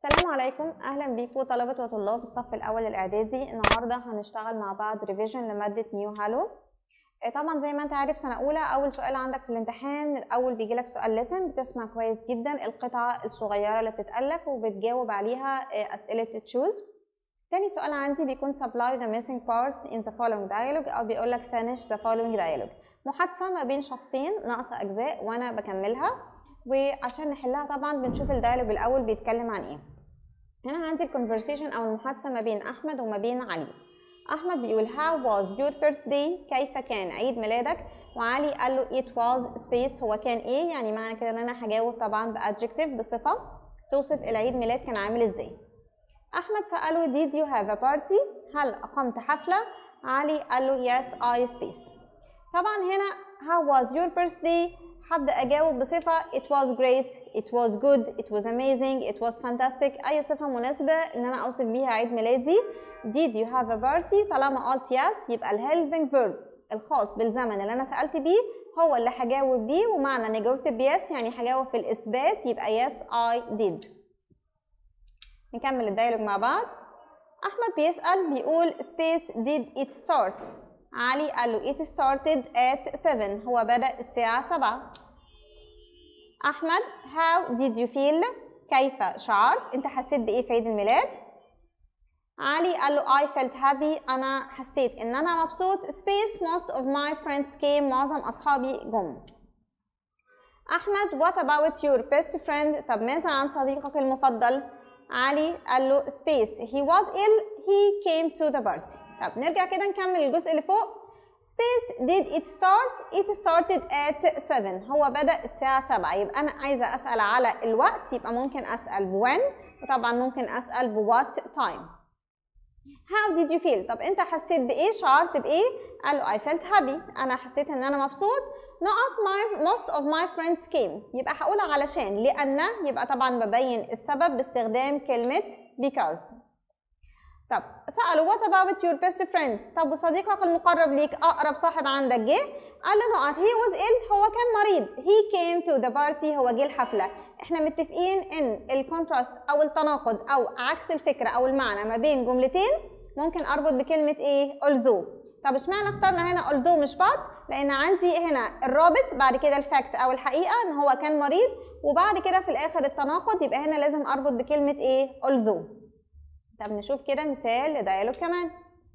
السلام عليكم اهلا بيكم طلبه وطلاب الصف الاول الاعدادي النهارده هنشتغل مع بعض ريفيجن لماده نيو هالو آه، طبعا زي ما انت عارف سنه اولى اول سؤال عندك في الامتحان الاول بيجي لك سؤال لازم بتسمع كويس جدا القطعه الصغيره اللي بتتقالك وبتجاوب عليها آه، اسئله تشوز تاني سؤال عندي بيكون supply the missing parts in the following dialogue او بيقول لك finish the following dialogue محادثه ما بين شخصين ناقصه اجزاء وانا بكملها وعشان نحلها طبعا بنشوف الدايلوج الاول بيتكلم عن ايه هنا عندي الكونفرسيشن او المحادثه ما بين احمد وما بين علي احمد بيقول how was your birthday كيف كان عيد ميلادك وعلي قال له it was space هو كان ايه يعني معنى كده ان انا هجاوب طبعا بادجكتيف بصفه توصف العيد ميلاد كان عامل ازاي احمد ساله did you have a party هل اقمت حفله علي قال له yes I space طبعا هنا how was your birthday هبدأ أجاوب بصفة it was great, it was good, it was amazing, it was fantastic أي صفة مناسبة إن أنا أوصف بيها عيد ميلادي did you have a party طالما قلت yes يبقى ال helping verb الخاص بالزمن اللي أنا سألت بيه هو اللي هجاوب بيه ومعنى إني جاوبت ب yes يعني هجاوب في الإثبات يبقى yes I did نكمل الدايلوج مع بعض أحمد بيسأل بيقول space did it start علي قال له it started at 7 هو بدأ الساعة 7 أحمد how did you feel كيف شعرت أنت حسيت بإيه في عيد الميلاد علي قال له I felt happy أنا حسيت إن أنا مبسوط space most of my friends came معظم أصحابي جم أحمد what about your best friend طب ماذا عن صديقك المفضل علي قال له space he was ill he came to the party طب نرجع كده نكمل الجزء اللي فوق space did it start it started at 7 هو بدأ الساعة 7 يبقى أنا عايزة أسأل على الوقت يبقى ممكن أسأل ب when وطبعا ممكن أسأل ب what time how did you feel طب أنت حسيت بإيه شعرت بإيه قال له I felt happy أنا حسيت إن أنا مبسوط نقط my most of my friends came يبقى هقول علشان لأن يبقى طبعا ببين السبب باستخدام كلمة because طب سألوا what about your best friend طب وصديقك المقرب ليك أقرب صاحب عندك جه قال له نقط he was ill هو كان مريض he came to the party هو جه الحفلة احنا متفقين ان الكونتراست او التناقض او عكس الفكرة او المعنى ما بين جملتين ممكن اربط بكلمة ايه although طب اشمعنى اخترنا هنا although مش but لان عندي هنا الرابط بعد كده الفاكت او الحقيقة ان هو كان مريض وبعد كده في الاخر التناقض يبقى هنا لازم اربط بكلمة ايه although طب نشوف كده مثال لديالوج كمان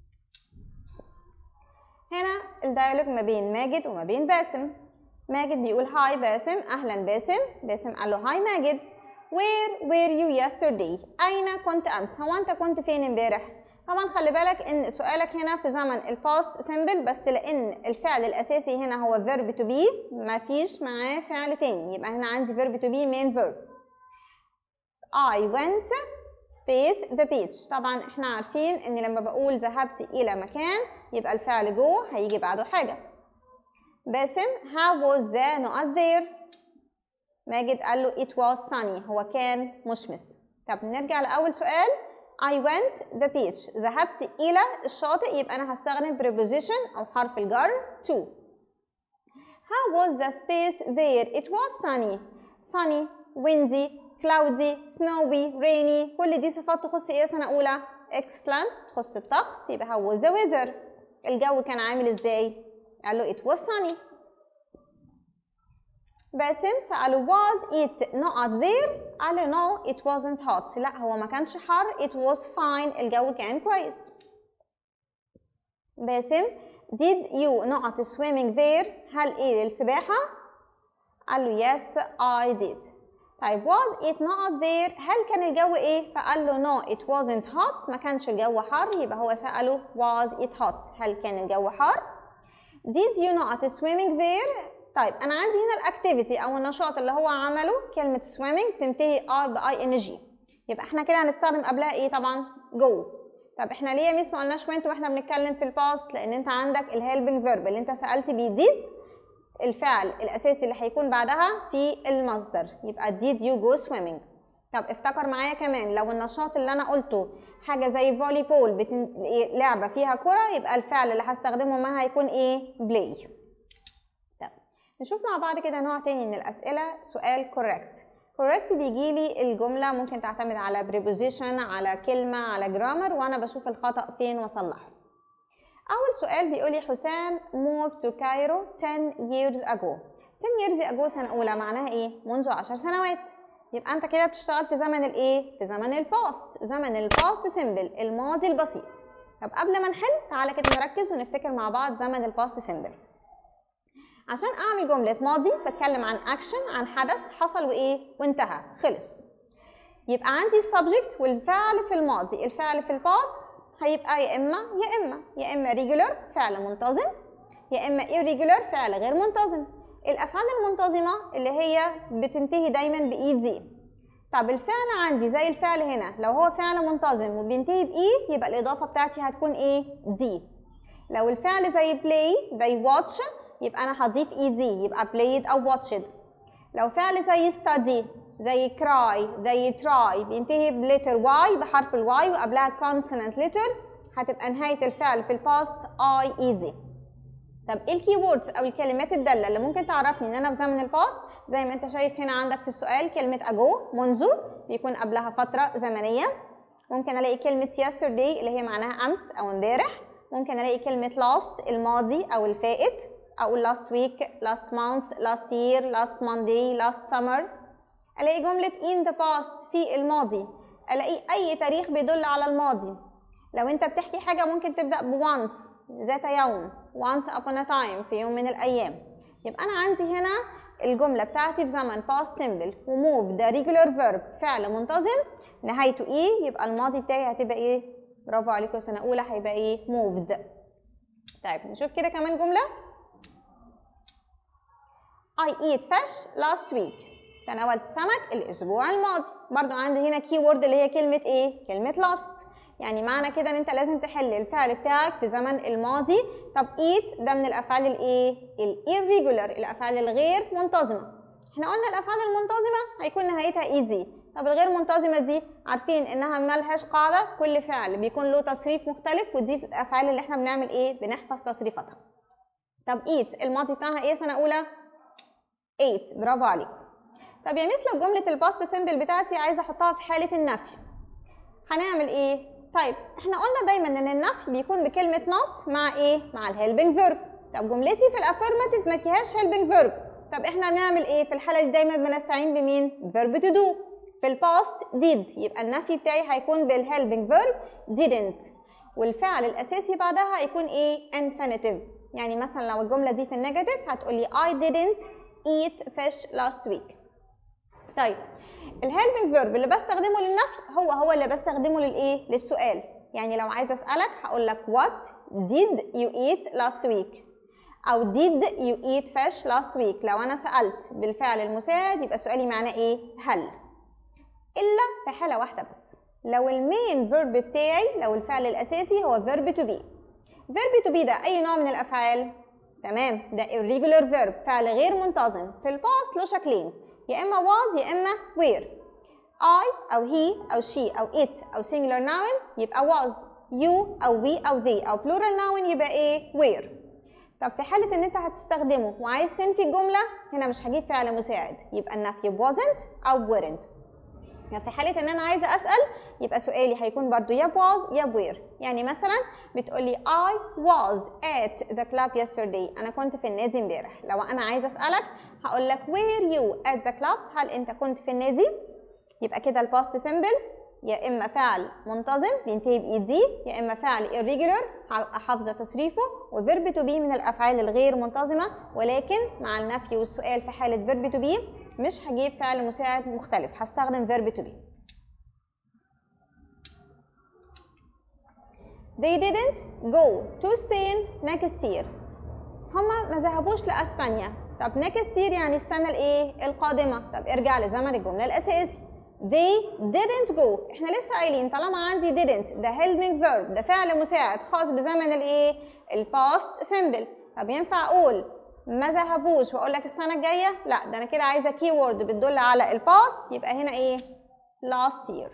هنا الديالوج ما بين ماجد وما بين باسم ماجد بيقول هاي باسم اهلا باسم باسم قال له هاي ماجد where were you yesterday اين كنت امس هو انت كنت فين امبارح طبعا خلي بالك ان سؤالك هنا في زمن الباست سيمبل بس لان الفعل الاساسي هنا هو verb to be ما فيش معاه فعل تاني يبقى هنا عندي verb to be main verb I went space the beach طبعا احنا عارفين ان لما بقول ذهبت الى مكان يبقى الفعل جو هيجي بعده حاجة باسم how was the not there ماجد قال له it was sunny هو كان مشمس طب نرجع لأول سؤال I went the beach ذهبت إلى الشاطئ يبقى أنا هستخدم preposition أو حرف الجر to How was the space there? It was sunny sunny windy cloudy, snowy, rainy كل دي صفات تخص ايه سنة أولى؟ excellent تخص الطقس يبقى how was the weather الجو كان عامل ازاي؟ قال له it was sunny باسم سأله was it not there؟ قال له no it wasn't hot لا هو ما كانش حر it was fine الجو كان كويس باسم did you not swimming there؟ هل ايه السباحة؟ قال له yes I did طيب was it not there هل كان الجو ايه فقال له no it wasn't hot ما كانش الجو حر يبقى هو سأله was it hot هل كان الجو حر did you not swimming there طيب انا عندي هنا الاكتيفيتي او النشاط اللي هو عمله كلمة swimming بتنتهي r ب ing يبقى احنا كده هنستخدم قبلها ايه طبعا go طب احنا ليه يا ميس ما قلناش went واحنا بنتكلم في الباست لان انت عندك الهيلبنج فيرب اللي انت سألت بيه did الفعل الأساسي اللي هيكون بعدها في المصدر يبقى did you go swimming طب افتكر معايا كمان لو النشاط اللي أنا قلته حاجة زي فولي بول بتن... لعبة فيها كرة يبقى الفعل اللي هستخدمه معاها هيكون إيه play طب نشوف مع بعض كده نوع تاني من الأسئلة سؤال correct correct بيجي لي الجملة ممكن تعتمد على preposition على كلمة على grammar وأنا بشوف الخطأ فين وأصلحه أول سؤال بيقول لي حسام moved to Cairo 10 years ago 10 years ago سنة أولى معناها إيه؟ منذ 10 سنوات يبقى أنت كده بتشتغل في زمن الإيه؟ في زمن الباست زمن الباست سيمبل الماضي البسيط طب قبل ما نحل تعالى كده نركز ونفتكر مع بعض زمن الباست سيمبل عشان اعمل جمله ماضي بتكلم عن اكشن عن حدث حصل وايه وانتهى خلص يبقى عندي السبجكت والفعل في الماضي الفعل في الباست هيبقى يا اما يا اما يا اما ريجولر فعل منتظم يا اما irregular فعل غير منتظم الافعال المنتظمه اللي هي بتنتهي دايما باي دي طب الفعل عندي زي الفعل هنا لو هو فعل منتظم وبينتهي باي يبقى الاضافه بتاعتي هتكون ايه دي لو الفعل زي play زي watch يبقى انا هضيف اي دي يبقى played او watched لو فعل زي study زي cry زي try بينتهي بلتر واي بحرف الواي وقبلها consonant letter هتبقى نهاية الفعل في الباست اي اي دي طب ايه الكي ووردز او الكلمات الدالة اللي ممكن تعرفني ان انا في زمن الباست زي ما انت شايف هنا عندك في السؤال كلمة ago منذ بيكون قبلها فترة زمنية ممكن الاقي كلمة yesterday اللي هي معناها امس او امبارح ممكن الاقي كلمة last الماضي او الفائت اقول last week last month last year last monday last summer الاقي جملة in the past في الماضي الاقي اي تاريخ بيدل على الماضي لو انت بتحكي حاجة ممكن تبدأ ب once ذات يوم once upon a time في يوم من الايام يبقى انا عندي هنا الجملة بتاعتي بزمن past simple وموف ده regular verb فعل منتظم نهايته ايه يبقى الماضي بتاعي هتبقى ايه برافو عليكم سنة أولى هيبقى ايه moved طيب نشوف كده كمان جملة I eat fish last week تناولت سمك الأسبوع الماضي برضو عندي هنا كي وورد اللي هي كلمة ايه كلمة last يعني معنى كده ان انت لازم تحل الفعل بتاعك في زمن الماضي طب eat ده من الافعال الايه irregular الافعال الغير منتظمه احنا قلنا الافعال المنتظمه هيكون نهايتها اي دي طب الغير منتظمه دي عارفين انها ملهاش قاعده كل فعل بيكون له تصريف مختلف ودي الافعال اللي احنا بنعمل ايه بنحفظ تصريفاتها طب eat الماضي بتاعها ايه سنه اولى ate برافو عليك طب يا مس لو جمله الباست سيمبل بتاعتي عايزه احطها في حاله النفي هنعمل ايه طيب احنا قلنا دايما ان النفي بيكون بكلمه not مع ايه مع الهيلبنج فيرب طب جملتي في الافيرماتيف ما فيهاش هيلبنج فيرب طب احنا بنعمل ايه في الحاله دي دايما بنستعين بمين فيرب تو دو في الباست did يبقى النفي بتاعي هيكون بالهيلبنج فيرب didn't والفعل الاساسي بعدها هيكون ايه infinitive يعني مثلا لو الجمله دي في النيجاتيف هتقولي I didn't eat fish last week طيب الهيلبنج فيرب اللي بستخدمه للنفي هو هو اللي بستخدمه للايه للسؤال يعني لو عايزه اسالك هقول لك what did you eat last week او did you eat fish last week لو انا سالت بالفعل المساعد يبقى سؤالي معناه ايه هل الا في حاله واحده بس لو المين فيرب بتاعي لو الفعل الاساسي هو فيرب تو بي فيرب تو بي ده اي نوع من الافعال تمام ده irregular verb فعل غير منتظم في الباست له شكلين يا اما was يا اما were I أو he أو she أو it أو singular noun يبقى was you أو we أو they أو plural noun يبقى إيه were طب في حالة إن أنت هتستخدمه وعايز تنفي الجملة هنا مش هجيب فعل مساعد يبقى النفي wasn't أو weren't يعني في حالة إن أنا عايزة أسأل يبقى سؤالي هيكون برضو يا was يا were يعني مثلا بتقولي I was at the club yesterday أنا كنت في النادي امبارح لو أنا عايزة أسألك هقول لك were you at the club هل أنت كنت في النادي يبقى كده الباست سيمبل يا اما فعل منتظم بينتهي باي دي يا اما فعل irregular حافظه تصريفه وفيرب تو بي من الافعال الغير منتظمه ولكن مع النفي والسؤال في حاله فيرب تو بي مش هجيب فعل مساعد مختلف هستخدم فيرب تو بي They didn't go to Spain next year. هما ما ذهبوش لأسبانيا. طب next year يعني السنة الإيه؟ القادمة. طب ارجع لزمن الجملة الأساسي. They didn't go. احنا لسه قايلين طالما عندي didn't ده helping verb ده فعل مساعد خاص بزمن الإيه؟ الباست simple. طب ينفع أقول ما ذهبوش وأقول لك السنة الجاية؟ لا ده أنا كده عايزة keyword بتدل على الباست يبقى هنا إيه؟ last year.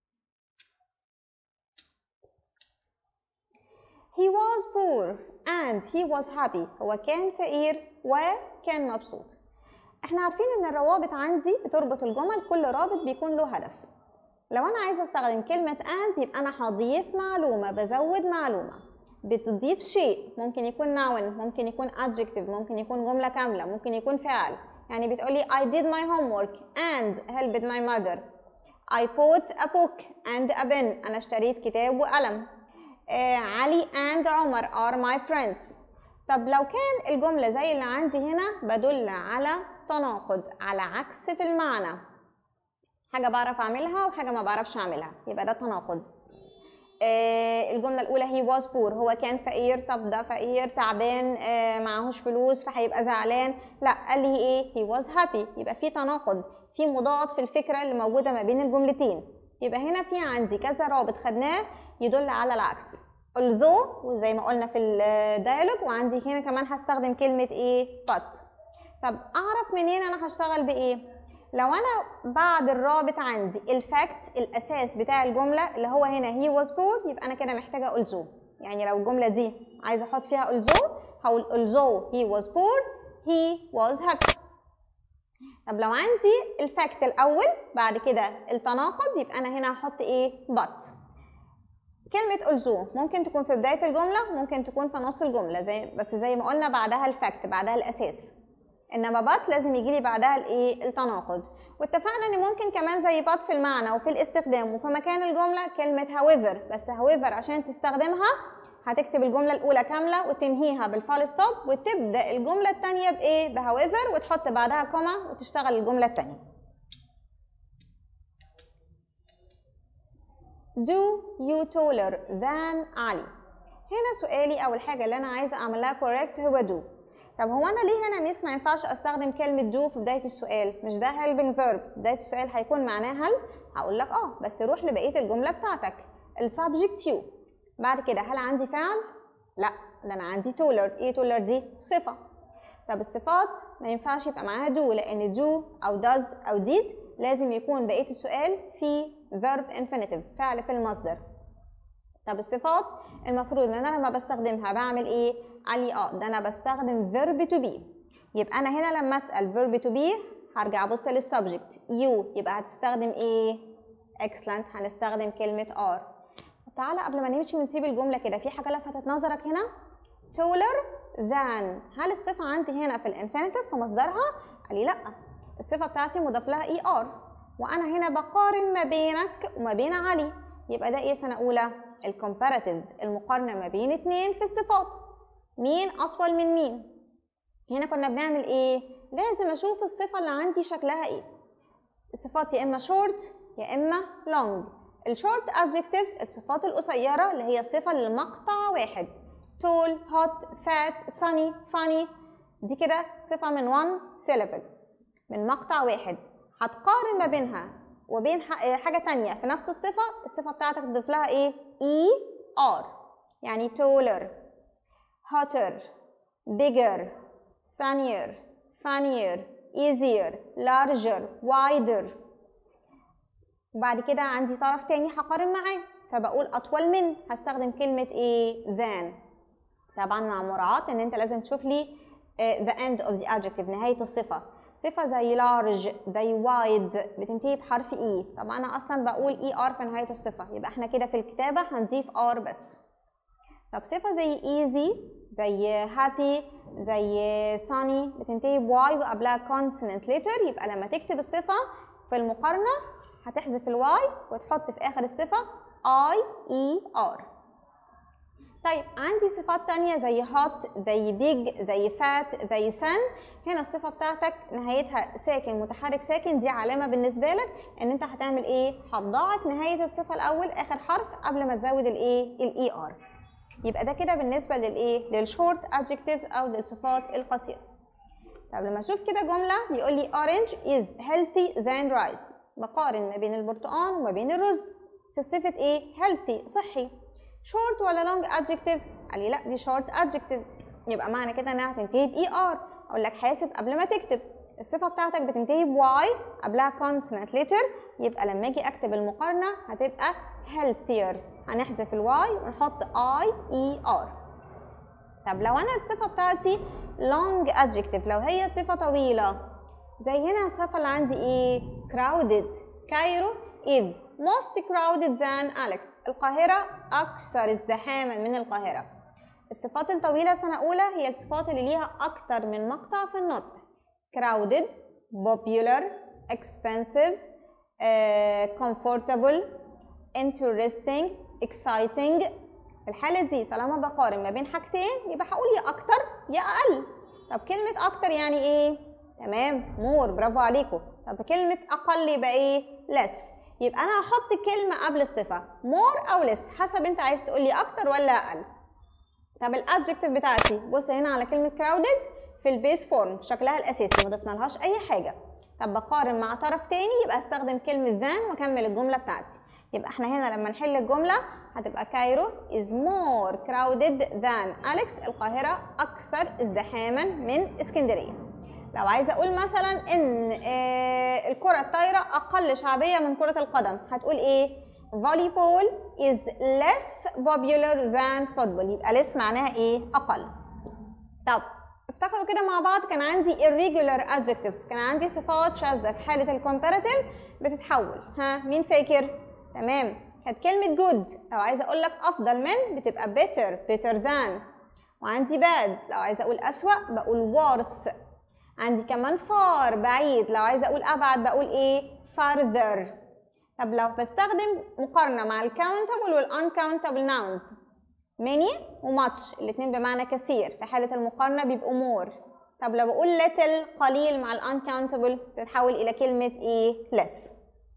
He was poor and he was happy. هو كان فقير وكان مبسوط. احنا عارفين ان الروابط عندي بتربط الجمل كل رابط بيكون له هدف لو انا عايزه استخدم كلمه and يبقى انا هضيف معلومه بزود معلومه بتضيف شيء ممكن يكون noun ممكن يكون adjective ممكن يكون جمله كامله ممكن يكون فعل يعني بتقولي I did my homework and helped my mother I bought a book and a pen أنا اشتريت كتاب وقلم آه علي and عمر are my friends طب لو كان الجملة زي اللي عندي هنا بدل على تناقض على عكس في المعنى حاجة بعرف أعملها وحاجة ما بعرفش أعملها يبقى ده تناقض آه الجملة الأولى he was poor هو كان فقير طب ده فقير تعبان آه معهوش فلوس فهيبقى زعلان لا قال لي ايه he was happy يبقى في تناقض في مضاد في الفكرة اللي موجودة ما بين الجملتين يبقى هنا في عندي كذا رابط خدناه يدل على العكس although وزي ما قلنا في الديالوج وعندي هنا كمان هستخدم كلمة ايه but طب اعرف منين انا هشتغل بايه لو انا بعد الرابط عندي الفاكت الاساس بتاع الجمله اللي هو هنا he was poor يبقى انا كده محتاجه although يعني لو الجمله دي عايزه احط فيها although هقول although he was poor he was happy طب لو عندي الفاكت الاول بعد كده التناقض يبقى انا هنا هحط ايه but كلمة although ممكن تكون في بداية الجملة ممكن تكون في نص الجملة زي بس زي ما قلنا بعدها الفاكت بعدها الأساس انما بات لازم يجي لي بعدها الايه التناقض واتفقنا ان ممكن كمان زي بات في المعنى وفي الاستخدام وفي مكان الجمله كلمه however بس however عشان تستخدمها هتكتب الجمله الاولى كامله وتنهيها بالفال ستوب وتبدا الجمله الثانيه بايه بhowever وتحط بعدها كوما وتشتغل الجمله الثانيه do you taller than علي هنا سؤالي اول حاجه اللي انا عايزه اعملها correct هو do طب هو انا ليه هنا ميس ما ينفعش استخدم كلمه دو في بدايه السؤال مش ده helping verb بدايه السؤال هيكون معناه هل هقول لك اه بس روح لبقيه الجمله بتاعتك السبجكت يو بعد كده هل عندي فعل لا ده انا عندي تولر ايه تولر دي صفه طب الصفات ما ينفعش يبقى معاها دو لان دو او does او did لازم يكون بقيه السؤال في verb infinitive فعل في المصدر طب الصفات المفروض ان انا لما بستخدمها بعمل ايه علي اه ده انا بستخدم verb to be يبقى انا هنا لما اسال verb to be هرجع ابص للسبجكت you يبقى هتستخدم ايه excellent هنستخدم كلمه are تعالى قبل ما نمشي ونسيب الجمله كده في حاجه لفتت نظرك هنا taller than هل الصفه عندي هنا في الانفينيتيف في مصدرها قال لي لا الصفه بتاعتي مضاف لها اي ار وانا هنا بقارن ما بينك وما بين علي يبقى ده ايه سنه اولى الكومباراتيف المقارنه ما بين اتنين في الصفات مين اطول من مين هنا كنا بنعمل ايه لازم اشوف الصفه اللي عندي شكلها ايه الصفات يا اما شورت يا اما لونج الشورت adjectives الصفات القصيره اللي هي صفه لمقطع واحد tall hot fat sunny funny دي كده صفه من one syllable من مقطع واحد هتقارن ما بينها وبين حاجه تانية في نفس الصفه الصفه بتاعتك تضيف لها ايه e r يعني taller hotter, bigger, sunnier, funnier, easier, larger, wider وبعد كده عندي طرف تاني هقارن معاه فبقول أطول من هستخدم كلمة إيه than طبعا مع مراعاة إن أنت لازم تشوف لي uh, the end of the adjective نهاية الصفة صفة زي large زي wide بتنتهي بحرف E طب أنا أصلا بقول ER في نهاية الصفة يبقى احنا كده في الكتابة هنضيف R بس طب صفة زي easy زي happy زي sunny بتنتهي بواي وقبلها consonant letter يبقى لما تكتب الصفة في المقارنة هتحذف الواي وتحط في آخر الصفة I E R طيب عندي صفات تانية زي hot زي big زي fat زي sun هنا الصفة بتاعتك نهايتها ساكن متحرك ساكن دي علامة بالنسبة لك ان انت هتعمل ايه هتضاعف نهاية الصفة الاول اخر حرف قبل ما تزود الايه الاي ار يبقى ده كده بالنسبه للايه للشورت adjectives او للصفات القصيره طب لما اشوف كده جمله بيقول لي orange is healthy than rice بقارن ما بين البرتقال وما بين الرز في صفه ايه healthy صحي short ولا long adjective قال لي لا دي short adjective يبقى معنى كده انها هتنتهي ب er اقول لك حاسب قبل ما تكتب الصفه بتاعتك بتنتهي ب y قبلها consonant letter يبقى لما اجي اكتب المقارنه هتبقى healthier هنحذف الواي ونحط اي اي ار طب لو انا الصفه بتاعتي long adjective لو هي صفه طويله زي هنا الصفة اللي عندي ايه crowded كايرو is most crowded than Alex القاهرة أكثر ازدحاما من القاهرة الصفات الطويلة سنة أولى هي الصفات اللي ليها أكتر من مقطع في النطق crowded popular expensive uh, comfortable interesting exciting في الحالة دي طالما بقارن ما بين حاجتين يبقى هقول يا أكتر يا أقل طب كلمة أكتر يعني إيه؟ تمام مور برافو عليكم طب كلمة أقل يبقى إيه؟ less يبقى أنا هحط كلمة قبل الصفة more أو less حسب أنت عايز تقول لي أكتر ولا أقل طب الادجكتيف بتاعتي بص هنا على كلمة crowded في البيس فورم في شكلها الأساسي ما ضفنالهاش أي حاجة طب بقارن مع طرف تاني يبقى استخدم كلمة than وأكمل الجملة بتاعتي يبقى احنا هنا لما نحل الجملة هتبقى كايرو is more crowded than Alex القاهرة أكثر ازدحاما من اسكندرية لو عايزة أقول مثلا إن آه الكرة الطايرة أقل شعبية من كرة القدم هتقول إيه؟ volleyball is less popular than football يبقى less معناها إيه؟ أقل طب افتكروا كده مع بعض كان عندي irregular adjectives كان عندي صفات شاذة في حالة الكومباراتيف بتتحول ها مين فاكر؟ تمام كانت كلمة good لو عايزة أقول لك أفضل من بتبقى better better than وعندي bad لو عايزة أقول أسوأ بقول worse عندي كمان far بعيد لو عايزة أقول أبعد بقول إيه farther طب لو بستخدم مقارنة مع الكاونتبل والuncountable nouns many وmuch الاتنين بمعنى كثير في حالة المقارنة بيبقوا more طب لو بقول little قليل مع uncountable بتتحول إلى كلمة إيه less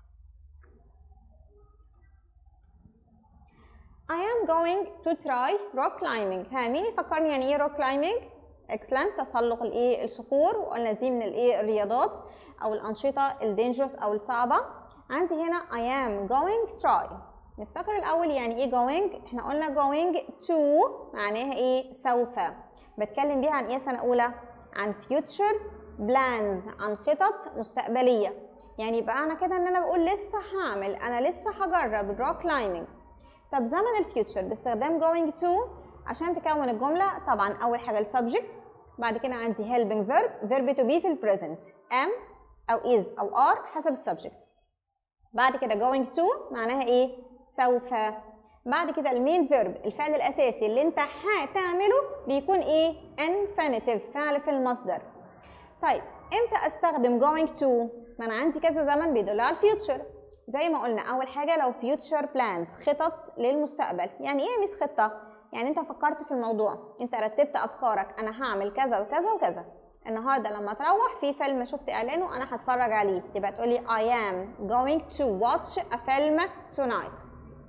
I am going to try rock climbing ها مين يفكرني يعني ايه rock climbing excellent تسلق الايه الصخور وقلنا دي من الايه الرياضات او الانشطه الدينجرس او الصعبه عندي هنا I am going try نفتكر الاول يعني ايه going احنا قلنا going to معناها ايه سوف بتكلم بيها عن ايه سنه اولى عن future plans عن خطط مستقبليه يعني يبقى انا كده ان انا بقول لسه هعمل انا لسه هجرب الروك كلايمنج طب زمن الفيوتشر باستخدام going to عشان تكون الجملة طبعا أول حاجة السبجكت بعد كده عندي helping verb verb to be في البريزنت am أو is أو are حسب السبجكت بعد كده going to معناها إيه؟ سوف بعد كده المين فيرب الفعل الأساسي اللي أنت هتعمله بيكون إيه؟ infinitive فعل في المصدر طيب امتى استخدم going to؟ ما أنا عندي كذا زمن بيدل على الفيوتشر زي ما قلنا اول حاجه لو future plans خطط للمستقبل يعني ايه مش خطه يعني انت فكرت في الموضوع انت رتبت افكارك انا هعمل كذا وكذا وكذا النهارده لما تروح في فيلم شفت اعلانه انا هتفرج عليه يبقى تقولي I am going to watch a film tonight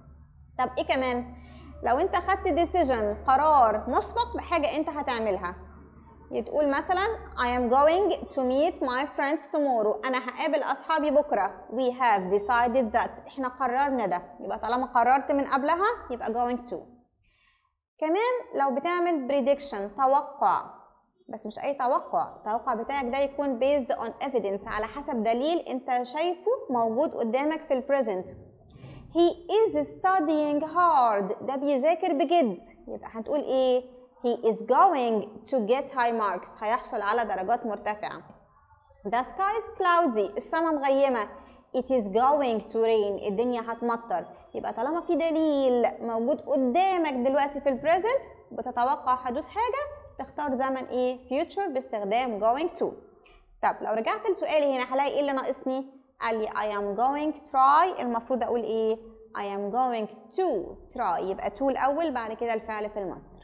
طب ايه كمان لو انت خدت decision قرار مسبق بحاجه انت هتعملها تقول مثلا I am going to meet my friends tomorrow أنا هقابل أصحابي بكرة we have decided that إحنا قررنا ده يبقى طالما قررت من قبلها يبقى going to كمان لو بتعمل prediction توقع بس مش أي توقع التوقع بتاعك ده يكون based on evidence على حسب دليل أنت شايفه موجود قدامك في البريزنت he is studying hard ده بيذاكر بجد يبقى هتقول إيه he is going to get high marks هيحصل على درجات مرتفعة the sky is cloudy السماء مغيمة it is going to rain الدنيا هتمطر يبقى طالما في دليل موجود قدامك دلوقتي في البريزنت بتتوقع حدوث حاجة تختار زمن ايه future باستخدام going to طب لو رجعت لسؤالي هنا هلاقي ايه اللي ناقصني قال لي I am going to try المفروض اقول ايه I am going to try يبقى to الاول بعد كده الفعل في المصدر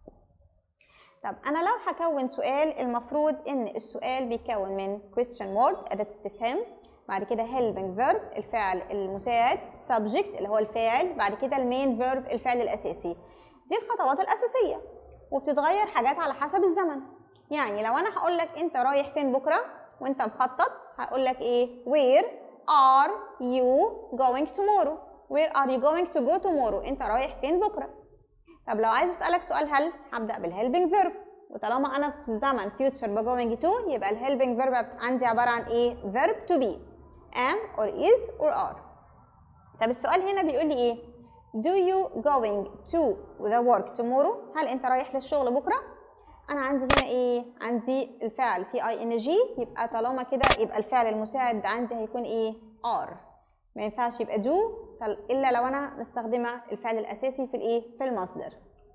طب انا لو هكون سؤال المفروض ان السؤال بيكون من question word اداه استفهام بعد كده helping verb الفعل المساعد subject اللي هو الفاعل بعد كده المين verb الفعل الاساسي دي الخطوات الاساسيه وبتتغير حاجات على حسب الزمن يعني لو انا هقول لك انت رايح فين بكره وانت مخطط هقول لك ايه where are you going tomorrow where are you going to go tomorrow انت رايح فين بكره طب لو عايز اسالك سؤال هل هبدا بالهيلبنج فيرب وطالما انا في زمن future بجوينج تو يبقى الهيلبنج فيرب عندي عباره عن ايه verb to be am or is or are طب السؤال هنا بيقول لي ايه do you going to the work tomorrow هل انت رايح للشغل بكره انا عندي هنا ايه عندي الفعل في اي ان جي يبقى طالما كده يبقى الفعل المساعد عندي هيكون ايه ار ما ينفعش يبقى دو الا لو انا مستخدمه الفعل الاساسي في الايه في المصدر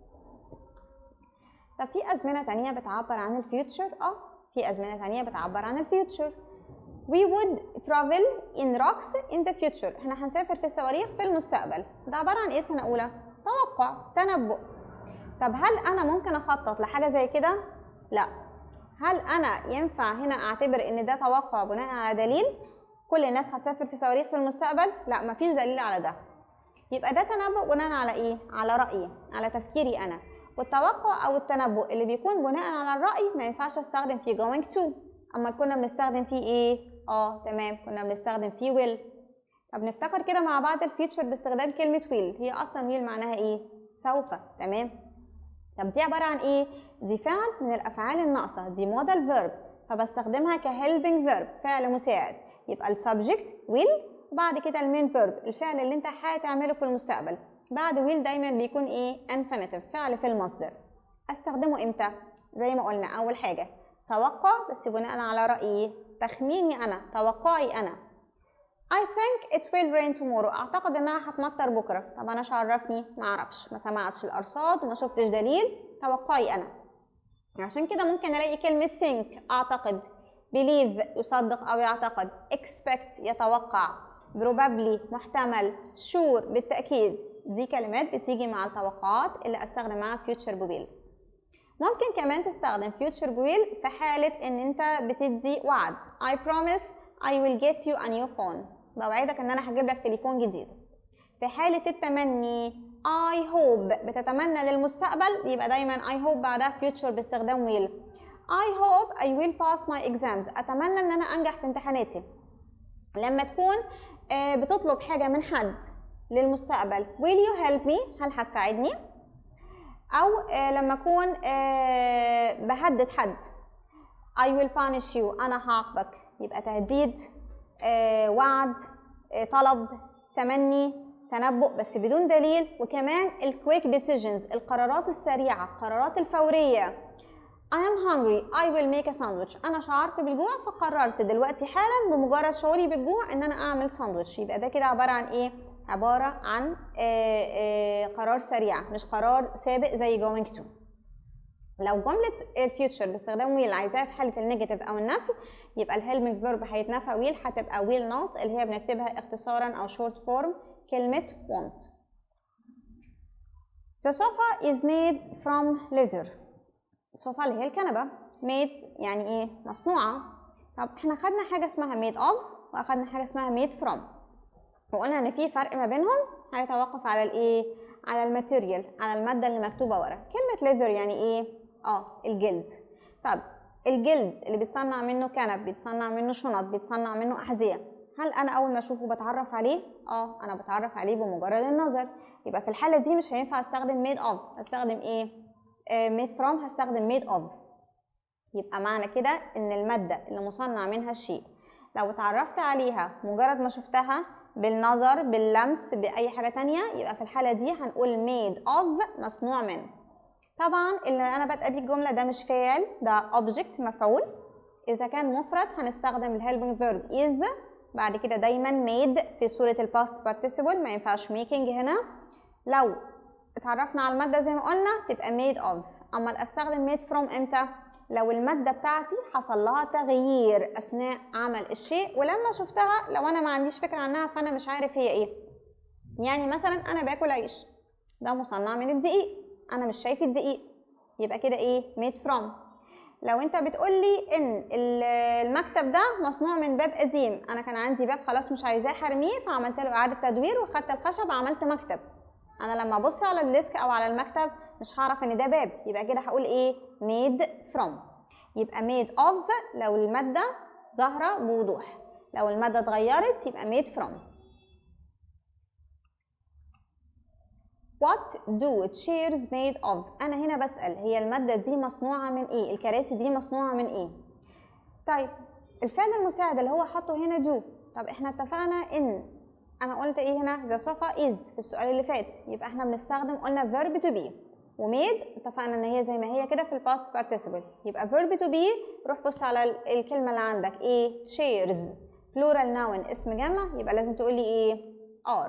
طب في ازمنه تانية بتعبر عن الفيوتشر اه في ازمنه تانية بتعبر عن الفيوتشر We would travel in rocks in the future احنا هنسافر في الصواريخ في المستقبل ده عبارة عن ايه سنة أولى؟ توقع تنبؤ طب هل أنا ممكن أخطط لحاجة زي كده؟ لا هل أنا ينفع هنا أعتبر إن ده توقع بناء على دليل؟ كل الناس هتسافر في صواريخ في المستقبل؟ لا مفيش دليل على ده يبقى ده تنبؤ بناء على ايه؟ على رأيي على تفكيري أنا والتوقع أو التنبؤ اللي بيكون بناء على الرأي ما ينفعش أستخدم فيه going to أما كنا بنستخدم فيه إيه؟ اه تمام كنا بنستخدم فيه will طب نفتكر كده مع بعض الفيوتشر باستخدام كلمة will هي أصلا will معناها إيه؟ سوف تمام طب دي عبارة عن إيه؟ دي فعل من الأفعال الناقصة دي modal verb فبستخدمها كhelping verb فعل مساعد يبقى السبجكت will وبعد كده المين verb الفعل اللي أنت هتعمله في المستقبل بعد will دايما بيكون إيه؟ infinitive فعل في المصدر أستخدمه إمتى؟ زي ما قلنا أول حاجة توقع بس بناء على رأيي تخميني أنا توقعي أنا I think it will rain tomorrow أعتقد إنها هتمطر بكرة طب أنا عرفني ما أعرفش ما سمعتش الأرصاد وما شفتش دليل توقعي أنا عشان كده ممكن ألاقي كلمة think أعتقد believe يصدق أو يعتقد expect يتوقع probably محتمل sure بالتأكيد دي كلمات بتيجي مع التوقعات اللي أستخدم معاها future will ممكن كمان تستخدم future will في حالة إن أنت بتدي وعد I promise I will get you a new phone بوعدك إن أنا هجيب لك تليفون جديد في حالة التمني I hope بتتمنى للمستقبل يبقى دايما I hope بعدها future باستخدام will I hope I will pass my exams أتمنى إن أنا أنجح في امتحاناتي لما تكون بتطلب حاجة من حد للمستقبل will you help me هل هتساعدني او لما اكون بهدد حد I will punish you انا هعاقبك يبقى تهديد وعد طلب تمني تنبؤ بس بدون دليل وكمان الكويك ديسيجنز القرارات السريعه القرارات الفوريه I am hungry I will make a sandwich أنا شعرت بالجوع فقررت دلوقتي حالا بمجرد شعوري بالجوع إن أنا أعمل ساندوتش يبقى ده كده عبارة عن إيه؟ عبارة عن آآ آآ قرار سريع مش قرار سابق زي going to لو جملة الفيوتشر باستخدام ويل عايزاها في حالة النيجاتيف أو النفي يبقى الهيلمنج فيرب هيتنفى ويل هتبقى ويل نوت اللي هي بنكتبها اختصارا أو شورت فورم كلمة want The sofa is made from leather الصوفة اللي هي الكنبة made يعني ايه مصنوعة طب احنا خدنا حاجة اسمها made of واخدنا حاجة اسمها made from وقلنا ان في فرق ما بينهم هيتوقف على الايه على الماتيريال على الماده اللي مكتوبه ورا كلمه ليذر يعني ايه اه الجلد طب الجلد اللي بيتصنع منه كنب بيتصنع منه شنط بيتصنع منه احذيه هل انا اول ما اشوفه بتعرف عليه اه انا بتعرف عليه بمجرد النظر يبقى في الحاله دي مش هينفع استخدم ميد اوف هستخدم ايه ميد uh, فروم هستخدم ميد اوف يبقى معنى كده ان الماده اللي مصنع منها الشيء لو اتعرفت عليها مجرد ما شفتها بالنظر باللمس بأي حاجة تانية يبقى في الحالة دي هنقول made of مصنوع من طبعا اللي أنا بادئة بيه الجملة ده مش فاعل ده object مفعول إذا كان مفرد هنستخدم الهيلبنج فيرب is بعد كده دايما made في صورة الباست participle ما ينفعش making هنا لو اتعرفنا على المادة زي ما قلنا تبقى made of أما أستخدم made from إمتى؟ لو المادة بتاعتي حصل لها تغيير أثناء عمل الشيء ولما شفتها لو أنا ما عنديش فكرة عنها فأنا مش عارف هي إيه يعني مثلا أنا باكل عيش ده مصنع من الدقيق أنا مش شايف الدقيق يبقى كده إيه made from لو انت بتقولي ان المكتب ده مصنوع من باب قديم انا كان عندي باب خلاص مش عايزاه حرميه فعملت له اعاده تدوير وخدت الخشب عملت مكتب انا لما ابص على الديسك او على المكتب مش هعرف ان ده باب يبقى كده هقول ايه made from يبقى made of لو الماده ظاهره بوضوح لو الماده اتغيرت يبقى made from What do chairs made of أنا هنا بسأل هي المادة دي مصنوعة من إيه؟ الكراسي دي مصنوعة من إيه؟ طيب الفعل المساعد اللي هو حاطه هنا do طب إحنا اتفقنا إن أنا قلت إيه هنا؟ the sofa is في السؤال اللي فات يبقى إحنا بنستخدم قلنا verb to be وميد اتفقنا ان هي زي ما هي كده في الباست participle يبقى verb to be روح بص على ال- الكلمه اللي عندك ايه chairs plural noun اسم جمع يبقى لازم تقول لي ايه are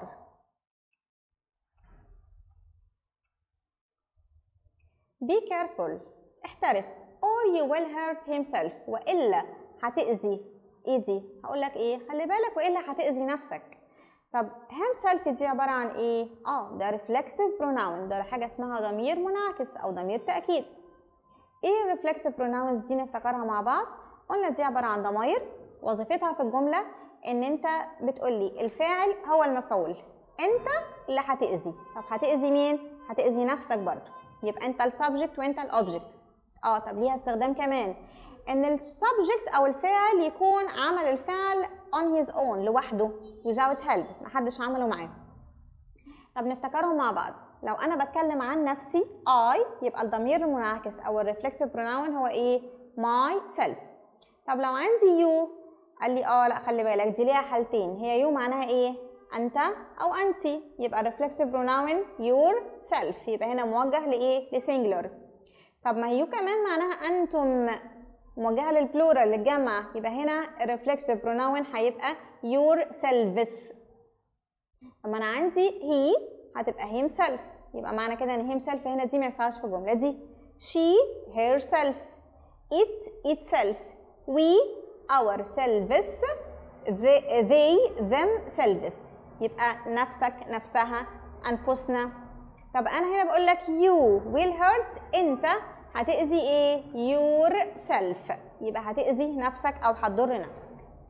be careful احترس or you will hurt himself والا هتأذي ايه دي هقول لك ايه خلي بالك والا هتأذي نفسك طب himself دي عبارة عن ايه اه ده reflexive pronoun ده حاجة اسمها ضمير منعكس او ضمير تأكيد ايه reflexive pronouns دي نفتكرها مع بعض قلنا دي عبارة عن ضماير وظيفتها في الجملة ان انت بتقولي الفاعل هو المفعول انت اللي هتأذي طب هتأذي مين هتأذي نفسك برضو يبقى انت السبجكت وانت الاوبجكت اه طب ليها استخدام كمان ان السبجكت او الفاعل يكون عمل الفعل on his own لوحده without help محدش عمله معاه طب نفتكرهم مع بعض لو انا بتكلم عن نفسي I يبقى الضمير المنعكس او الريفلكسيف pronoun هو ايه myself طب لو عندي you قال لي اه لا خلي بالك دي ليها حالتين هي you معناها ايه انت او انتي يبقى الريفلكسيف pronoun yourself يبقى هنا موجه لايه لسنجلر طب ما هي you كمان معناها انتم موجهه للبلورال للجمع يبقى هنا الريفلكسيف pronoun هيبقى yourselves طب ما انا عندي he هتبقى himself يبقى معنى كده ان himself هنا دي ما ينفعش في الجمله دي she herself it itself we ourselves they, they themselves يبقى نفسك نفسها انفسنا طب انا هنا بقول لك you will hurt انت هتأذي ايه yourself يبقى هتأذي نفسك او هتضر نفسك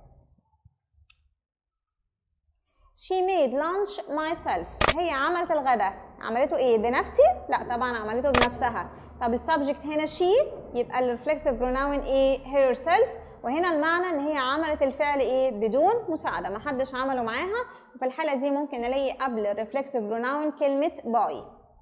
She made lunch myself هي عملت الغداء عملته ايه بنفسي لا طبعا عملته بنفسها طب السبجكت هنا she يبقى الريفلكسيف pronoun ايه herself وهنا المعنى ان هي عملت الفعل ايه بدون مساعده ما حدش عمله معاها وفي الحاله دي ممكن الاقي قبل الريفلكسيف pronoun كلمه باي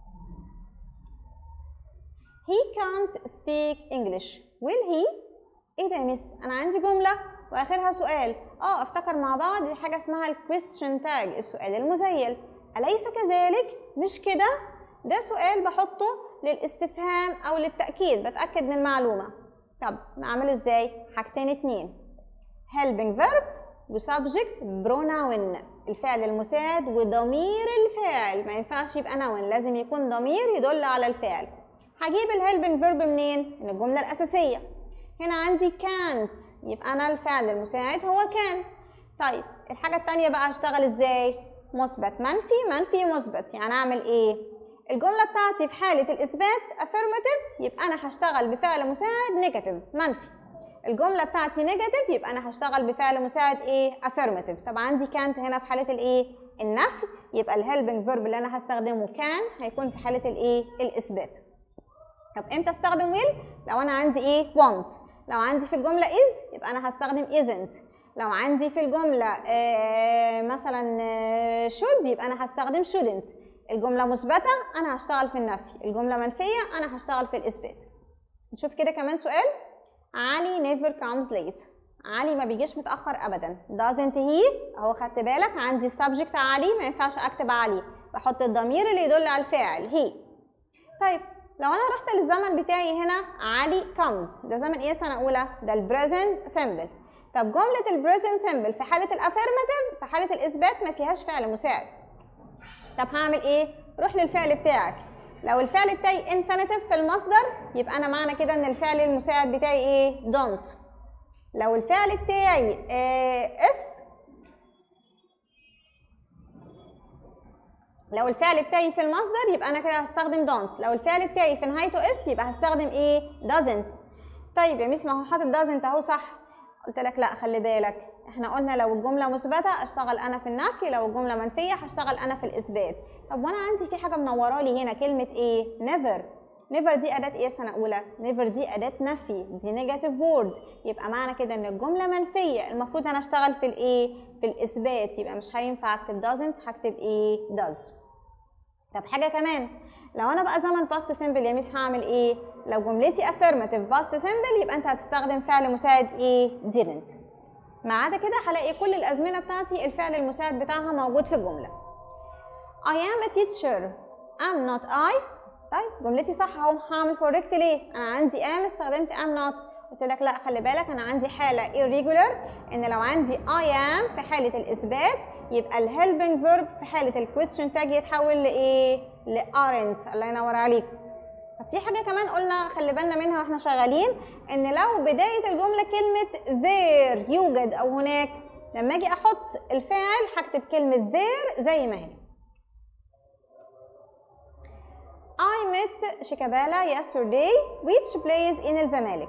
he can't speak English will he ايه ده يا مس انا عندي جمله واخرها سؤال اه افتكر مع بعض دي حاجه اسمها الكويستشن تاج السؤال المزيل اليس كذلك مش كده ده سؤال بحطه للاستفهام او للتاكيد بتاكد من المعلومه طب نعمله ازاي حاجتين اتنين helping verb وسبجكت pronoun الفعل المساعد وضمير الفاعل ما ينفعش يبقى noun لازم يكون ضمير يدل على الفعل هجيب الهيلبنج فيرب منين من الجمله الاساسيه هنا عندي can't يبقى انا الفعل المساعد هو كان طيب الحاجه الثانيه بقى هشتغل ازاي مثبت منفي منفي مثبت يعني اعمل ايه الجمله بتاعتي في حاله الاثبات affirmative يبقى انا هشتغل بفعل مساعد نيجاتيف منفي الجمله بتاعتي نيجاتيف يبقى انا هشتغل بفعل مساعد ايه affirmative طب عندي كانت هنا في حاله الايه النفي يبقى الهيلبنج فيرب اللي انا هستخدمه كان هيكون في حاله الايه الاثبات طب امتى استخدم will لو انا عندي ايه want لو عندي في الجمله is يبقى انا هستخدم isn't لو عندي في الجمله آه مثلا آه should يبقى انا هستخدم shouldn't الجمله مثبته انا هشتغل في النفي الجمله منفيه انا هشتغل في الاثبات نشوف كده كمان سؤال علي never comes late علي ما بيجيش متاخر ابدا doesn't he اهو خدت بالك عندي السبجكت علي ما ينفعش اكتب علي بحط الضمير اللي يدل على الفاعل he طيب لو انا رحت للزمن بتاعي هنا علي comes ده زمن ايه سنه اولى ده البريزنت سيمبل طب جمله البريزنت سيمبل في حاله الافيرماتيف في حاله الاثبات ما فيهاش فعل مساعد طب هعمل ايه روح للفعل بتاعك لو الفعل بتاعي infinitive في المصدر يبقى انا معنى كده ان الفعل المساعد بتاعي ايه don't لو الفعل بتاعي آه اس لو الفعل بتاعي في المصدر يبقى انا كده هستخدم don't لو الفعل بتاعي في نهايته اس يبقى هستخدم ايه doesn't طيب يا ميس ما هو حاطط doesn't اهو صح قلت لك لا خلي بالك احنا قلنا لو الجمله مثبته اشتغل انا في النفي لو الجمله منفيه هشتغل انا في الاثبات طب وانا عندي في حاجه منوره لي هنا كلمه ايه never never دي اداه ايه سنه اولى never دي اداه نفي دي نيجاتيف وورد يبقى معنى كده ان الجمله منفيه المفروض انا اشتغل في الايه في الاثبات يبقى مش هينفع اكتب doesn't هكتب ايه does طب حاجه كمان لو انا بقى زمن باست سيمبل يا ميس هعمل ايه لو جملتي affirmative باست سيمبل يبقى انت هتستخدم فعل مساعد ايه didn't ما عدا كده هلاقي كل الازمنه بتاعتي الفعل المساعد بتاعها موجود في الجمله I am a teacher am not I طيب جملتي صح اهو هعمل كوريكت ليه انا عندي ام استخدمت ام نوت قلت لك لا خلي بالك انا عندي حاله irregular ان لو عندي I am في حاله الاثبات يبقى الهيلبنج فيرب في حاله الكويستشن تاج يتحول لايه لارنت الله ينور عليك طب في حاجه كمان قلنا خلي بالنا منها واحنا شغالين ان لو بدايه الجمله كلمه there يوجد او هناك لما اجي احط الفاعل هكتب كلمه there زي ما هي I met شيكابالا yesterday which plays in الزمالك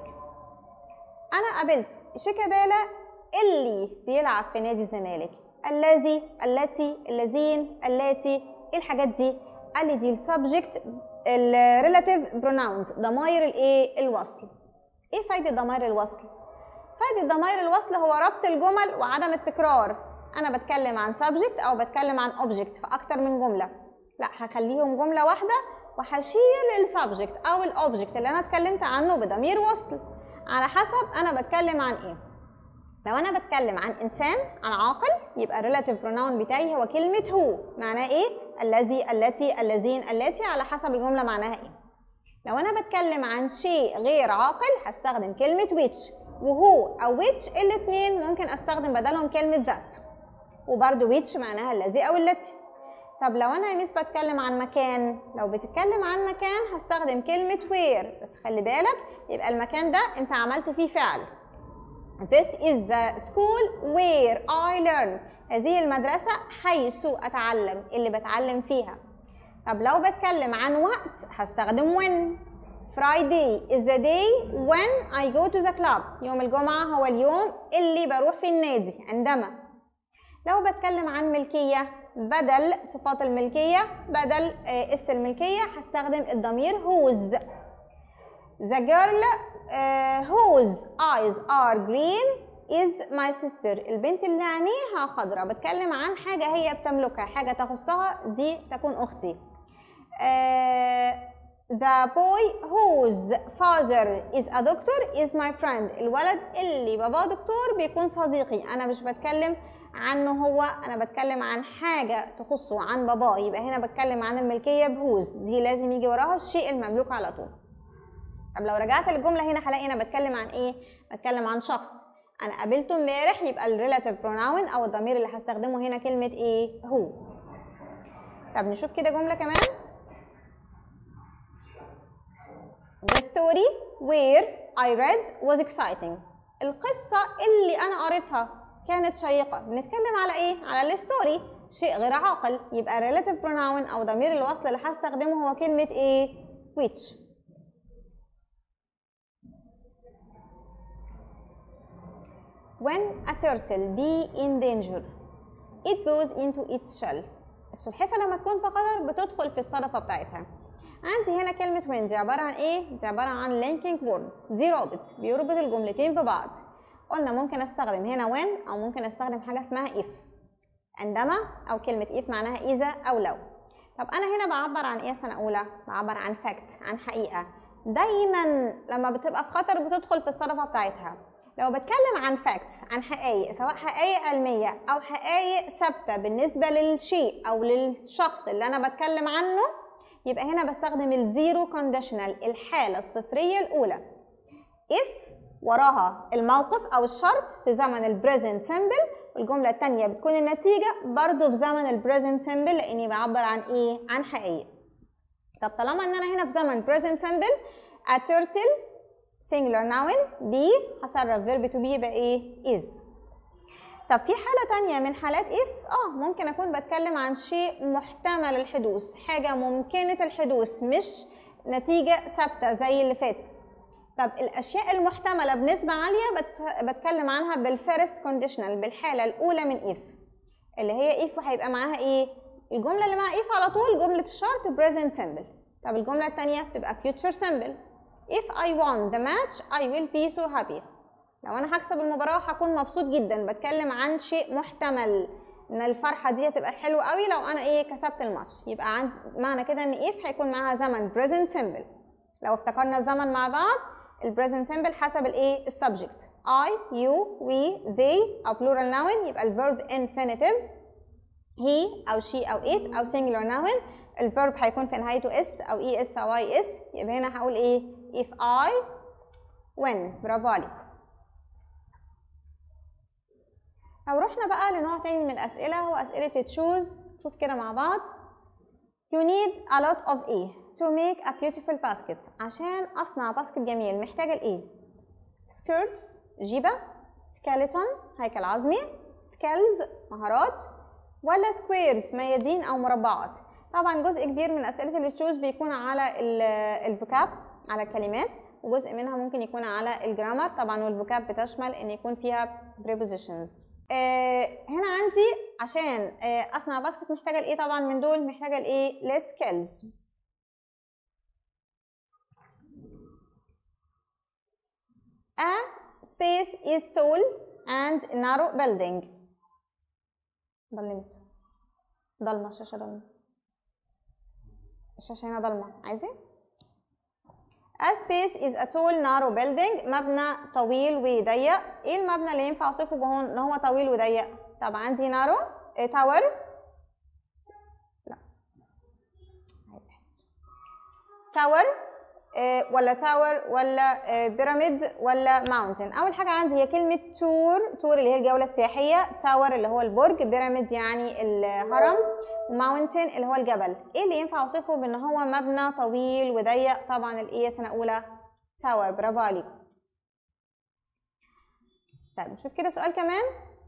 أنا قابلت شيكابالا اللي بيلعب في نادي الزمالك الذي التي الذين اللاتي ايه الحاجات دي قال لي دي السبجكت الريلاتيف بروناونز ضماير الايه الوصل ايه فايده ضماير الوصل فايده ضماير الوصل هو ربط الجمل وعدم التكرار انا بتكلم عن سبجكت او بتكلم عن اوبجكت في اكتر من جمله لا هخليهم جمله واحده وهشيل السبجكت او الاوبجكت اللي انا اتكلمت عنه بضمير وصل على حسب انا بتكلم عن ايه لو انا بتكلم عن انسان عن عاقل يبقى الريلاتيف بروناون بتاعي هو كلمه هو معناه ايه الذي التي الذين اللاتي على حسب الجمله معناها ايه لو انا بتكلم عن شيء غير عاقل هستخدم كلمه which وهو او which الاثنين ممكن استخدم بدلهم كلمه ذات وبرده which معناها الذي او التي طب لو انا يا ميس بتكلم عن مكان لو بتتكلم عن مكان هستخدم كلمه where بس خلي بالك يبقى المكان ده انت عملت فيه فعل This is the school where I learn هذه المدرسة حيث أتعلم اللي بتعلم فيها طب لو بتكلم عن وقت هستخدم when Friday is the day when I go to the club يوم الجمعة هو اليوم اللي بروح في النادي عندما لو بتكلم عن ملكية بدل صفات الملكية بدل اس الملكية هستخدم الضمير whose The girl uh, whose eyes are green is my sister البنت اللي عينيها خضراء بتكلم عن حاجة هي بتملكها حاجة تخصها دي تكون أختي uh, The boy whose father is a doctor is my friend الولد اللي باباه دكتور بيكون صديقي أنا مش بتكلم عنه هو انا بتكلم عن حاجه تخصه عن باباه يبقى هنا بتكلم عن الملكيه بهوز دي لازم يجي وراها الشيء المملوك على طول طب لو رجعت للجمله هنا هلاقي انا بتكلم عن ايه بتكلم عن شخص انا قابلته امبارح يبقى الريلاتيف بروناون او الضمير اللي هستخدمه هنا كلمه ايه هو طب نشوف كده جمله كمان The story where I read was exciting القصة اللي أنا قريتها كانت شيقة بنتكلم على إيه؟ على الستوري شيء غير عاقل يبقى relative pronoun أو ضمير الوصل اللي هستخدمه هو كلمة إيه؟ which When a turtle be in danger it goes into its shell السلحفة لما تكون في خطر بتدخل في الصدفة بتاعتها عندي هنا كلمة when دي عبارة عن ايه؟ دي عبارة عن linking word دي رابط بيربط الجملتين ببعض قلنا ممكن استخدم هنا when او ممكن استخدم حاجة اسمها if عندما او كلمة if معناها اذا او لو طب انا هنا بعبر عن ايه سنة اولى؟ بعبر عن fact عن حقيقة دايما لما بتبقى في خطر بتدخل في الصدفة بتاعتها لو بتكلم عن فاكتس عن حقائق سواء حقائق علمية أو حقائق ثابتة بالنسبة للشيء أو للشخص اللي أنا بتكلم عنه يبقى هنا بستخدم الزيرو كونديشنال الحالة الصفرية الأولى if وراها الموقف أو الشرط في زمن البريزنت سيمبل والجملة التانية بتكون النتيجة برضو في زمن البريزنت سيمبل لأني بعبر عن إيه؟ عن حقائق طب طالما إن أنا هنا في زمن present simple a turtle singular noun be هصرف verb to be يبقى ايه is طب في حالة تانية من حالات if اه ممكن اكون بتكلم عن شيء محتمل الحدوث حاجة ممكنة الحدوث مش نتيجة ثابتة زي اللي فات طب الاشياء المحتملة بنسبة عالية بت... بتكلم عنها بالفيرست كونديشنال بالحالة الاولى من if اللي هي if وهيبقى معاها ايه الجملة اللي معاها if على طول جملة الشرط present simple طب الجملة التانية بتبقى future simple If I won the match I will be so happy لو أنا هكسب المباراة هكون مبسوط جدا بتكلم عن شيء محتمل إن الفرحة دي هتبقى حلوة قوي لو أنا إيه كسبت الماتش يبقى عن معنى كده إن if هيكون معاها زمن present simple لو افتكرنا الزمن مع بعض ال present simple حسب الإيه السبجكت I you we they أو plural noun يبقى الverb infinitive he أو she أو it أو singular noun الفيرب هيكون في نهايته اس او اي اس او اي اس يبقى هنا هقول ايه if I win برافو عليك لو رحنا بقى لنوع تاني من الأسئلة هو أسئلة تشوز شوف كده مع بعض You need a lot of A to make a beautiful basket عشان أصنع باسكت جميل محتاجة الإيه؟ skirts جيبة skeleton هيكل عظمي skills مهارات ولا squares ميادين أو مربعات طبعا جزء كبير من أسئلة التشوز بيكون على الفوكاب على الكلمات وجزء منها ممكن يكون على الجرامر طبعا والفوكاب بتشمل ان يكون فيها prepositions آه هنا عندي عشان آه اصنع باسكت محتاجه الايه طبعا من دول محتاجه الايه less skills a space is tall and narrow building ضلمت ضلمه الشاشه ضلمه الشاشه هنا ضلمه عايزه A space is a tall narrow building مبنى طويل وضيق ايه المبنى اللي ينفع اوصفه بهو ان هو طويل وضيق طب عندي نارو تاور لا تاور ولا تاور ولا بيراميد ولا ماونتن اول حاجه عندي هي كلمه تور تور اللي هي الجوله السياحيه تاور اللي هو البرج بيراميد يعني الهرم وماونتن اللي هو الجبل ايه اللي ينفع اوصفه بان هو مبنى طويل وضيق طبعا الايه سنه اولى تاور برافو عليكم طيب نشوف كده سؤال كمان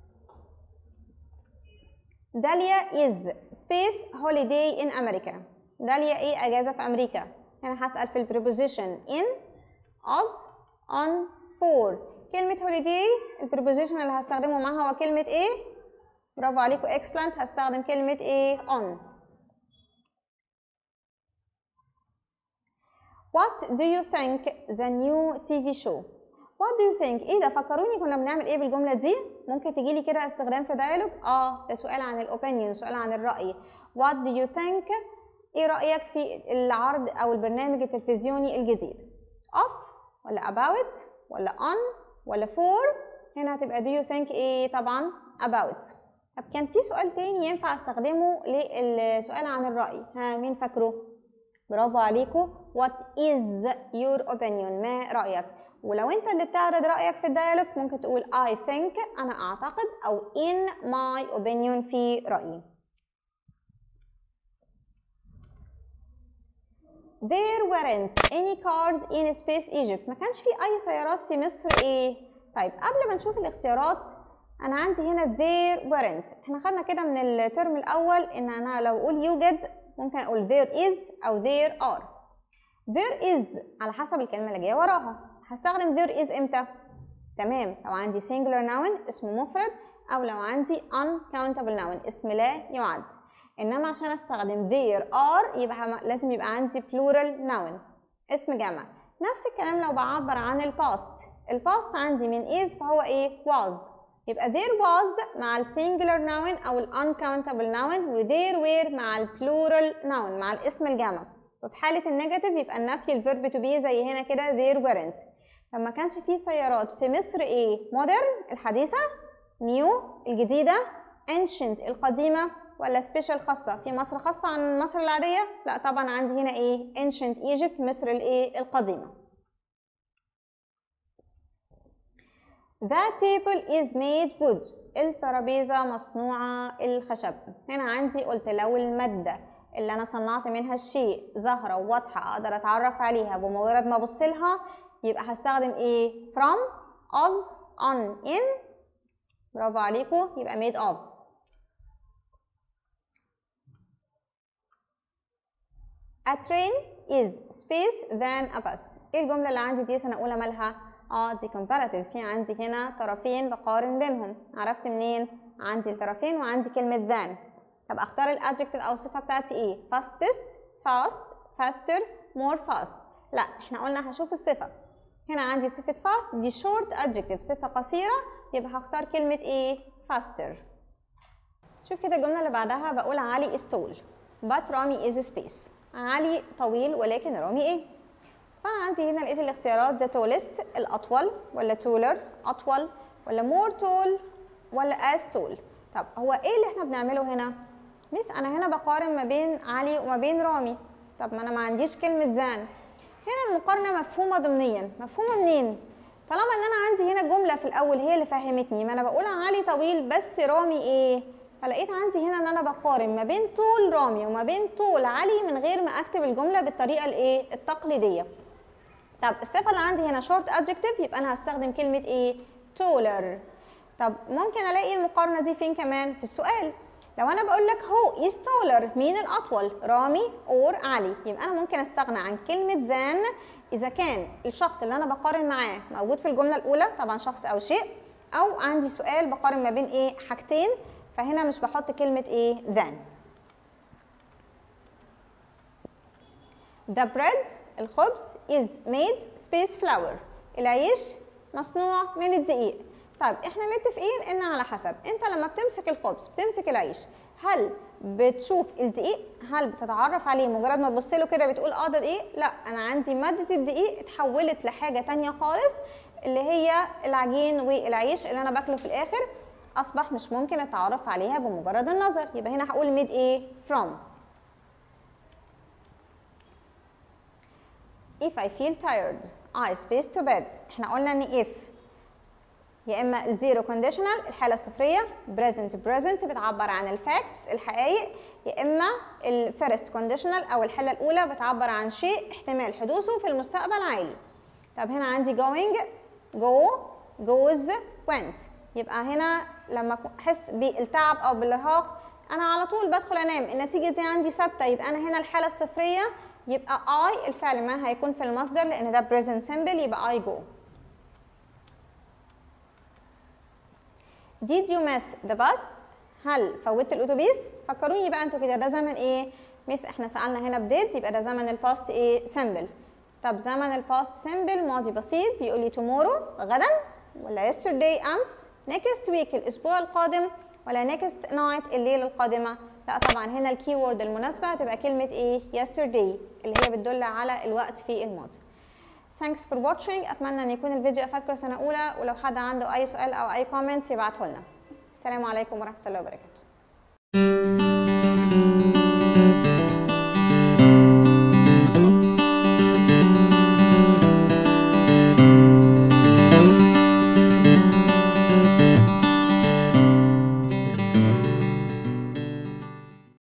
داليا از سبيس هوليداي ان امريكا داليا ايه اجازه في امريكا هنا هسال في البريبوزيشن in of on for كلمه هوليداي البريبوزيشن اللي هستخدمه معاها هو كلمه ايه برافو عليكم excellent هستخدم كلمة ايه on What do you think the new TV show What do you think ايه ده فكروني كنا بنعمل ايه بالجملة دي ممكن تجي لي كده استخدام في دايلوج اه ده سؤال عن الاوبينيون سؤال عن الرأي What do you think ايه رأيك في العرض او البرنامج التلفزيوني الجديد of ولا about ولا on ولا for هنا هتبقى do you think ايه طبعا about طب كان في سؤال تاني ينفع استخدمه للسؤال عن الرأي ها مين فاكره برافو عليكم what is your opinion ما رأيك ولو انت اللي بتعرض رأيك في الديالوج ممكن تقول I think أنا أعتقد أو in my opinion في رأيي There weren't any cars in space Egypt ما كانش في أي سيارات في مصر إيه طيب قبل ما نشوف الاختيارات انا عندي هنا there weren't احنا خدنا كده من الترم الاول ان انا لو اقول يوجد ممكن اقول there is او there are there is على حسب الكلمه اللي جايه وراها هستخدم there is امتى تمام لو عندي singular noun اسم مفرد او لو عندي uncountable noun اسم لا يعد انما عشان استخدم there are يبقى لازم يبقى عندي plural noun اسم جمع نفس الكلام لو بعبر عن الباست الباست عندي من is فهو ايه was يبقى there was مع ال singular noun أو ال uncountable noun و there were مع ال plural noun مع الاسم الجمع وفي حالة النيجاتيف يبقى النفي الفيرب to be زي هنا كده there weren't لما كانش في سيارات في مصر ايه modern الحديثة new الجديدة ancient القديمة ولا سبيشال خاصة في مصر خاصة عن مصر العادية لا طبعا عندي هنا ايه ancient Egypt مصر الايه القديمة The table is made wood. الترابيزة مصنوعة الخشب. هنا عندي قلت لو المادة اللي أنا صنعت منها الشيء ظاهرة وواضحة أقدر أتعرف عليها بمجرد ما أبص لها يبقى هستخدم إيه؟ from, of, on, in. برافو عليكم يبقى made of. A train is space than a bus. إيه الجملة اللي عندي دي سنة أولى مالها؟ اه دي comparative في عندي هنا طرفين بقارن بينهم عرفت منين عندي الطرفين وعندي كلمة than طب اختار الادجكتيف او الصفة بتاعتي ايه fastest fast faster more fast لا احنا قلنا هشوف الصفة هنا عندي صفة fast دي short adjective صفة قصيرة يبقى هختار كلمة ايه faster شوف كده الجملة اللي بعدها بقول علي is tall but رامي is space علي طويل ولكن رامي ايه فانا عندي هنا لقيت الاختيارات the tallest الاطول ولا taller اطول ولا more tall ولا as tall طب هو ايه اللي احنا بنعمله هنا ميس انا هنا بقارن ما بين علي وما بين رامي طب ما انا ما عنديش كلمه ذان هنا المقارنه مفهومه ضمنيا مفهومه منين طالما ان انا عندي هنا جمله في الاول هي اللي فهمتني ما انا بقول علي طويل بس رامي ايه فلقيت عندي هنا ان انا بقارن ما بين طول رامي وما بين طول علي من غير ما اكتب الجمله بالطريقه الايه التقليديه طب الصفه اللي عندي هنا شورت ادجكتيف يبقى انا هستخدم كلمه ايه taller طب ممكن الاقي المقارنه دي فين كمان في السؤال لو انا بقول لك هو is taller مين الاطول رامي اور علي يبقى انا ممكن استغنى عن كلمه ذان اذا كان الشخص اللي انا بقارن معاه موجود في الجمله الاولى طبعا شخص او شيء او عندي سؤال بقارن ما بين ايه حاجتين فهنا مش بحط كلمه ايه than The bread الخبز is made space flour العيش مصنوع من الدقيق طيب احنا متفقين ان على حسب انت لما بتمسك الخبز بتمسك العيش هل بتشوف الدقيق هل بتتعرف عليه مجرد ما تبص له كده بتقول اه ده دقيق لا انا عندي ماده الدقيق اتحولت لحاجه تانية خالص اللي هي العجين والعيش اللي انا باكله في الاخر اصبح مش ممكن التعرف عليها بمجرد النظر يبقى هنا هقول ميد ايه from if I feel tired I space to bed احنا قلنا ان if يا اما الزيرو كونديشنال الحاله الصفريه بريزنت بريزنت بتعبر عن الفاكتس الحقائق يا اما الفيرست كونديشنال او الحاله الاولى بتعبر عن شيء احتمال حدوثه في المستقبل عالي طب هنا عندي going go goes went يبقى هنا لما احس بالتعب او بالارهاق انا على طول بدخل انام النتيجه دي عندي ثابته يبقى انا هنا الحاله الصفريه يبقى I الفعل ما هيكون في المصدر لان ده present simple يبقى I go Did you miss the bus? هل فوتت الاتوبيس؟ فكروني بقى انتوا كده ده زمن ايه؟ ميس احنا سالنا هنا بديت يبقى ده زمن الباست ايه؟ سمبل. طب زمن الباست سمبل ماضي بسيط بيقول لي tomorrow غدا ولا yesterday امس next week الاسبوع القادم ولا next night الليله القادمه؟ لا طبعا هنا الكي وورد المناسبه هتبقى كلمه ايه؟ yesterday اللي هي بتدل على الوقت في الماضي. Thanks for watching أتمنى أن يكون الفيديو أفادكم سنة أولى ولو حد عنده أي سؤال أو أي كومنت يبعته لنا السلام عليكم ورحمة الله وبركاته